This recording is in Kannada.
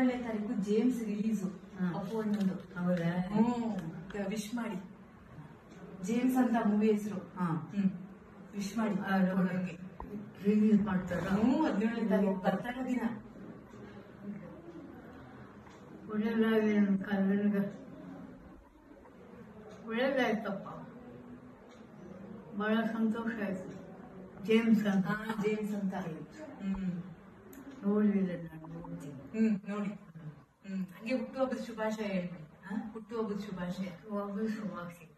ಹದಿನೇಳನೇ ತಾರೀಕು ಜೇಮ್ಸ್ ರಿಲೀಸು ಹಾ. ಅಪ್ಪು ಅಣ್ಣಂದು ಹೌದಾ ಹ್ಮ್ ವಿಶ್ ಮಾಡಿ ಜೇಮ್ಸ್ ಅಂತ ಮೂವಿ ಹೆಸರು ಹಾ ಹ್ಮ್ ವಿಶ್ ಮಾಡಿ ಅದು ಅಪ್ಪು ಅಣ್ಣಂಗೆ. ರಿಲೀಸ್ ಮಾಡ್ತಾರ ಹ್ಮ್ ಹದಿನೇಳನೇ ತಾರೀಕು ಬರ್ತಾರ ದಿನ ಒಳ್ಳೇದಾಗಲಿ ನನ್ನ ಕಲ್ವನಿಗೆ ಒಳ್ಳೇದಾಯ್ತಪ್ಪ ಬಹಳ ಸಂತೋಷ ಆಯ್ತು ಜೇಮ್ಸ್ ಅಂತ ಹಾ ಜೇಮ್ಸ್ ಅಂತ ಹ್ಮ್ ನೋಡಲಿಲ್ಲ ನಾನು ನೋಡ್ತೀನಿ ಹ್ಮ್ ನೋಡಿ ಹ್ಮ್ ಹಂಗೆ ಹುಟ್ಟುಹಬ್ಬದ ಶುಭಾಶಯ ಹೇಳ್ಬಿಡಿ ಹಾ ಹುಟ್ಟುಹಬ್ಬದ ಶುಭಾಶಯ ವಾಪಸ್ ಶುಭಾಶಯ